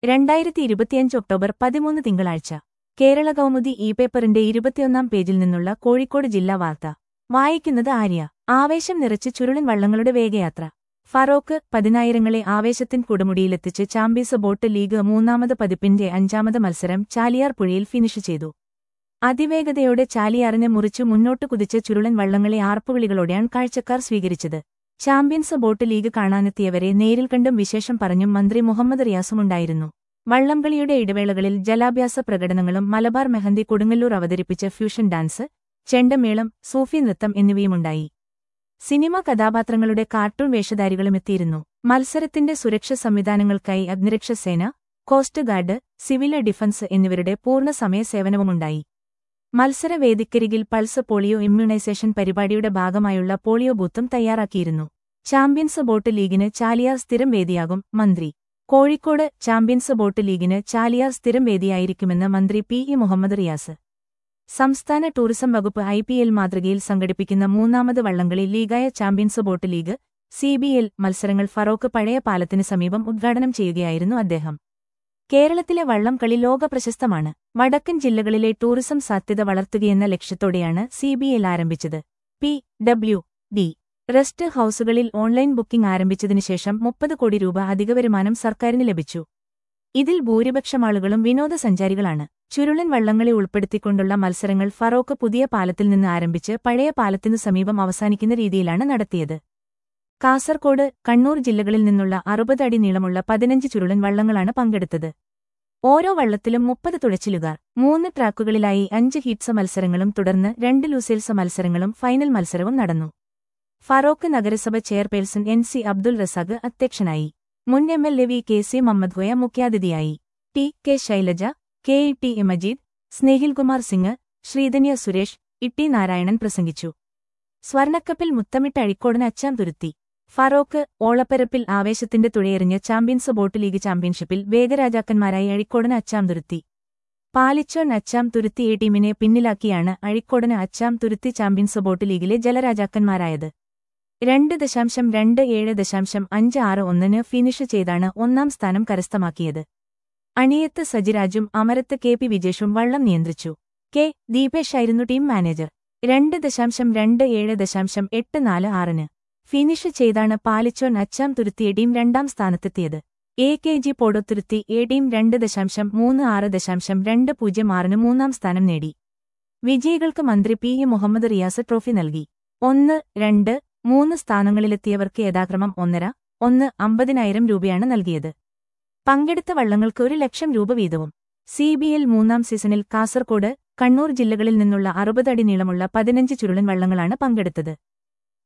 രണ്ടായിരത്തി ഇരുപത്തിയഞ്ച് ഒക്ടോബർ പതിമൂന്ന് തിങ്കളാഴ്ച കേരള കൗമുദി ഇ പേപ്പറിന്റെ ഇരുപത്തിയൊന്നാം പേജിൽ നിന്നുള്ള കോഴിക്കോട് ജില്ലാ വാർത്ത വായിക്കുന്നത് ആര്യ ആവേശം നിറച്ച് ചുരുളൻ വള്ളങ്ങളുടെ വേഗയാത്ര ഫറോക്ക് പതിനായിരങ്ങളെ ആവേശത്തിൻ കൊടുമുടിയിലെത്തിച്ച് ചാമ്പ്യൻസ് ബോട്ട് ലീഗ് മൂന്നാമത് പതിപ്പിന്റെ അഞ്ചാമത് മത്സരം ചാലിയാർ പുഴയിൽ ഫിനിഷ് ചെയ്തു അതിവേഗതയോടെ ചാലിയാറിനെ മുറിച്ചു മുന്നോട്ട് കുതിച്ച ചുരുളൻ വള്ളങ്ങളെ ആർപ്പുവിളികളോടെയാണ് കാഴ്ചക്കാർ സ്വീകരിച്ചത് ചാമ്പ്യൻസ് ബോട്ട് ലീഗ് കാണാനെത്തിയവരെ നേരിൽ കണ്ടും വിശേഷം പറഞ്ഞും മന്ത്രി മുഹമ്മദ് റിയാസുമുണ്ടായിരുന്നു വള്ളംകളിയുടെ ഇടവേളകളിൽ ജലാഭ്യാസ പ്രകടനങ്ങളും മലബാർ മെഹന്തി കൊടുങ്ങല്ലൂർ അവതരിപ്പിച്ച ഫ്യൂഷൻ ഡാൻസ് ചെണ്ടമേളം സൂഫി നൃത്തം എന്നിവയുമുണ്ടായി സിനിമ കഥാപാത്രങ്ങളുടെ കാർട്ടൂൺ വേഷധാരികളും എത്തിയിരുന്നു മത്സരത്തിന്റെ സുരക്ഷ സംവിധാനങ്ങൾക്കായി അഗ്നിരക്ഷസേന കോസ്റ്റ് ഗാർഡ് സിവിൽ ഡിഫൻസ് എന്നിവരുടെ പൂർണ്ണ സമയ സേവനവുമുണ്ടായി മത്സരവേദിക്കരികിൽ പൾസ് പോളിയോ ഇമ്മ്യൂണൈസേഷൻ പരിപാടിയുടെ ഭാഗമായുള്ള പോളിയോ ബൂത്തും തയ്യാറാക്കിയിരുന്നു ചാമ്പ്യൻസ് ബോട്ട് ലീഗിന് ചാലിയാർ സ്ഥിരം വേദിയാകും മന്ത്രി കോഴിക്കോട് ചാമ്പ്യൻസ് ബോട്ട് ലീഗിന് ചാലിയാർ സ്ഥിരം വേദിയായിരിക്കുമെന്ന് മന്ത്രി പി ഇ മുഹമ്മദ് റിയാസ് സംസ്ഥാന ടൂറിസം വകുപ്പ് ഐ പി എൽ മാതൃകയിൽ സംഘടിപ്പിക്കുന്ന മൂന്നാമത് വള്ളംകളി ലീഗായ champions boat league C B L മത്സരങ്ങൾ ഫറോക്ക് പഴയ പാലത്തിന് സമീപം ഉദ്ഘാടനം ചെയ്യുകയായിരുന്നു അദ്ദേഹം കേരളത്തിലെ വള്ളംകളി ലോക പ്രശസ്തമാണ് വടക്കൻ ജില്ലകളിലെ ടൂറിസം സാധ്യത വളർത്തുകയെന്ന ലക്ഷ്യത്തോടെയാണ് സി ബി എൽ ആരംഭിച്ചത് പി ഡബ്ല്യു ഡി റെസ്റ്റ് ഹൌസുകളിൽ ഓൺലൈൻ ബുക്കിംഗ് ആരംഭിച്ചതിനുശേഷം മുപ്പത് കോടി രൂപ അധിക വരുമാനം സർക്കാരിന് ലഭിച്ചു ഇതിൽ ഭൂരിപക്ഷം ആളുകളും വിനോദസഞ്ചാരികളാണ് ചുരുളൻ വള്ളങ്ങളെ ഉൾപ്പെടുത്തിക്കൊണ്ടുള്ള മത്സരങ്ങൾ ഫറോക്ക് പുതിയ പാലത്തിൽ നിന്ന് ആരംഭിച്ച് പഴയ പാലത്തിനു സമീപം അവസാനിക്കുന്ന രീതിയിലാണ് നടത്തിയത് കാസർകോട് കണ്ണൂർ ജില്ലകളിൽ നിന്നുള്ള അറുപത് അടി നീളമുള്ള പതിനഞ്ച് ചുരുളൻ വള്ളങ്ങളാണ് പങ്കെടുത്തത് ഓരോ വള്ളത്തിലും മുപ്പത് തുഴച്ചിലുകാർ മൂന്ന് ട്രാക്കുകളിലായി അഞ്ച് ഹീറ്റ്സ മത്സരങ്ങളും തുടർന്ന് രണ്ട് ലൂസേൽസ മത്സരങ്ങളും ഫൈനൽ മത്സരവും നടന്നു ഫറോക്ക് നഗരസഭ chairperson N C Abdul Razak അധ്യക്ഷനായി മുൻ M L A V K C Muhammed Goya മുഖ്യാതിഥിയായി T K Shailaja K E T A Majeed Snehilkumar Singh Sreedhanya Suresh Itty Narayanan പ്രസംഗിച്ചു സ്വർണക്കപ്പിൽ മുത്തമിട്ട അഴിക്കോടന് അച്ചാം തുരുത്തി ഫറോക്ക് ഓളപ്പരപ്പിൽ ആവേശത്തിന്റെ തുഴയെറിഞ്ഞ് ചാമ്പ്യൻസ് ബോട്ട് ലീഗ് ചാമ്പ്യൻഷിപ്പിൽ വേഗരാജാക്കന്മാരായി അഴിക്കോടന് അച്ചാം തുരുത്തി പാലിച്ചോൻ അച്ചാം തുരുത്തി എ ടീമിനെ പിന്നിലാക്കിയാണ് അഴിക്കോടന് അച്ചാം തുരുത്തി ചാമ്പ്യൻസ് ബോട്ട് ലീഗിലെ ജലരാജാക്കന്മാരായത് രണ്ട് ദശാംശം രണ്ട് ഏഴ് ദശാംശം അഞ്ച് ആറ് ഒന്നിന് ഫിനിഷ് ചെയ്താണ് ഒന്നാം സ്ഥാനം കരസ്ഥമാക്കിയത് അണിയത്ത് സജിരാജും അമരത്ത് കെ പി വിജേഷും വള്ളം നിയന്ത്രിച്ചു കെ ദീപേഷായിരുന്നു ടീം മാനേജർ രണ്ട് ദശാംശം രണ്ട് ഏഴ് ദശാംശം എട്ട് നാല് ആറിന് ഫിനിഷ് ചെയ്താണ് പാലിച്ചോൻ അച്ചാം തുരുത്തിയ ടീം രണ്ടാം സ്ഥാനത്തെത്തിയത് A K G Podothuruthy A team രണ്ട് ദശാംശം മൂന്ന് ആറ് ദശാംശം രണ്ട് പൂജ്യം ആറിന് മൂന്നാം സ്ഥാനം നേടി വിജയികൾക്ക് മന്ത്രി P A Muhammad Riyas trophy നൽകി ഒന്ന് രണ്ട് മൂന്ന് സ്ഥാനങ്ങളിലെത്തിയവർക്ക് യഥാക്രമം ഒന്നര ഒന്ന് അമ്പതിനായിരം രൂപയാണ് നൽകിയത് പങ്കെടുത്ത വള്ളങ്ങൾക്ക് ഒരു ലക്ഷം രൂപ വീതവും സി ബി എൽ മൂന്നാം സീസണിൽ കാസർകോട് കണ്ണൂർ ജില്ലകളിൽ നിന്നുള്ള അറുപത് അടി നീളമുള്ള പതിനഞ്ച് ചുരുളൻ വള്ളങ്ങളാണ് പങ്കെടുത്തത്